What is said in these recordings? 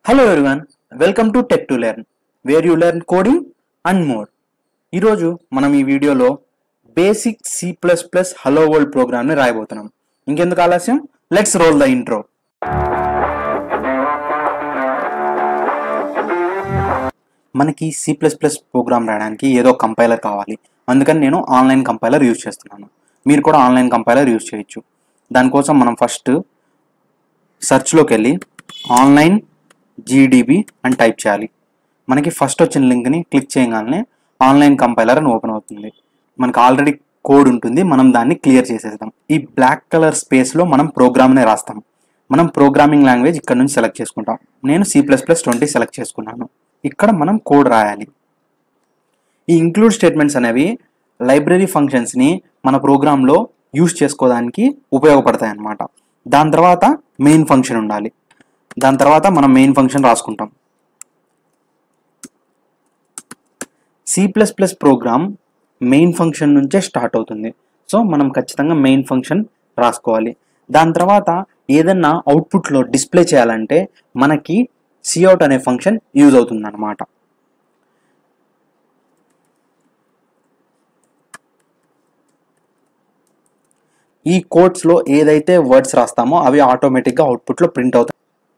hello everyone welcome to Tech to Learn where you learn coding and more ఈరోజు మనం ఈ వీడియోలో basic C plus plus hello world ప్రోగ్రామ్ని రాయబోతున్నాం ఇంకెందుకు ఆలస్యం లెట్స్ రోల్ ద ఇంట్రో మనకి సి ప్లస్ ప్లస్ ప్రోగ్రామ్ రాయడానికి ఏదో కంపైలర్ కావాలి అందుకని నేను ఆన్లైన్ కంపైలర్ యూజ్ చేస్తున్నాను మీరు కూడా ఆన్లైన్ కంపైలర్ యూజ్ చేయొచ్చు దానికోసం మనం ఫస్ట్ సెర్చ్లోకి వెళ్ళి ఆన్లైన్ జీడిబి అని టైప్ చేయాలి మనకి ఫస్ట్ వచ్చిన లింక్ని క్లిక్ చేయగానే ఆన్లైన్ కంపైలర్ అని ఓపెన్ అవుతుంది మనకి ఆల్రెడీ కోడ్ ఉంటుంది మనం దాన్ని క్లియర్ చేసేద్దాం ఈ బ్లాక్ కలర్ స్పేస్లో మనం ప్రోగ్రామ్నే రాస్తాం మనం ప్రోగ్రామింగ్ లాంగ్వేజ్ ఇక్కడ నుంచి సెలెక్ట్ చేసుకుంటాం నేను C plus plus twenty select చేసుకున్నాను ఇక్కడ మనం కోడ్ రాయాలి ఈ ఇంక్లూడ్ స్టేట్మెంట్స్ అనేవి లైబ్రరీ ఫంక్షన్స్ని మన ప్రోగ్రాంలో యూజ్ చేసుకోవడానికి ఉపయోగపడతాయి అన్నమాట దాని తర్వాత మెయిన్ ఫంక్షన్ ఉండాలి దాని తర్వాత మనం మెయిన్ ఫంక్షన్ రాసుకుంటాం C plus plus program main function నుంచే స్టార్ట్ అవుతుంది సో మనం ఖచ్చితంగా మెయిన్ ఫంక్షన్ రాసుకోవాలి దాని తర్వాత ఏదన్నా అవుట్పుట్లో డిస్ప్లే చేయాలంటే మనకి సిఅవుట్ అనే ఫంక్షన్ యూజ్ అవుతుంది అనమాట ఈ కోడ్స్లో ఏదైతే వర్డ్స్ రాస్తామో అవి ఆటోమేటిక్గా అవుట్పుట్లో ప్రింట్ అవుతాయి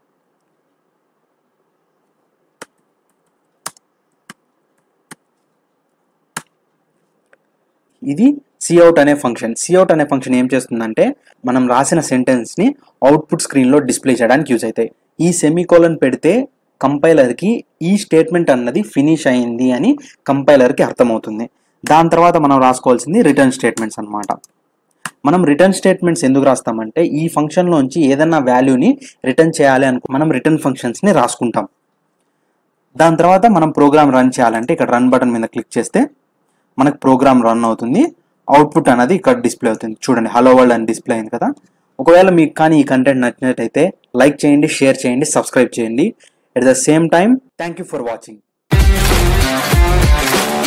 ఇది సిఅవుట్ అనే ఫంక్షన్ సిఅవుట్ అనే ఫంక్షన్ ఏం చేస్తుందంటే మనం రాసిన సెంటెన్స్ని అవుట్పుట్ స్క్రీన్లో డిస్ప్లే చేయడానికి యూజ్ అవుతాయి ఈ సెమీకోలన్ పెడితే కంపైలర్కి ఈ స్టేట్మెంట్ అన్నది ఫినిష్ అయింది అని కంపైలర్కి అర్థమవుతుంది దాని తర్వాత మనం రాసుకోవాల్సింది రిటర్న్ స్టేట్మెంట్స్ అనమాట మనం రిటర్న్ స్టేట్మెంట్స్ ఎందుకు రాస్తామంటే ఈ ఫంక్షన్లోంచి ఏదైనా వాల్యూని రిటర్న్ చేయాలి అనుకో మనం రిటర్న్ ఫంక్షన్స్ని రాసుకుంటాం దాని తర్వాత మనం ప్రోగ్రామ్ రన్ చేయాలంటే ఇక్కడ రన్ బటన్ మీద క్లిక్ చేస్తే మనకు ప్రోగ్రామ్ రన్ అవుతుంది అవుట్పుట్ అనేది ఇక్కడ డిస్ప్లే అవుతుంది చూడండి హలో వరల్డ్ అని డిస్ప్లే అయింది కదా ఒకవేళ మీకు కానీ ఈ కంటెంట్ నచ్చినట్టయితే లైక్ చేయండి షేర్ చేయండి సబ్స్క్రైబ్ చేయండి at the same time thank you for watching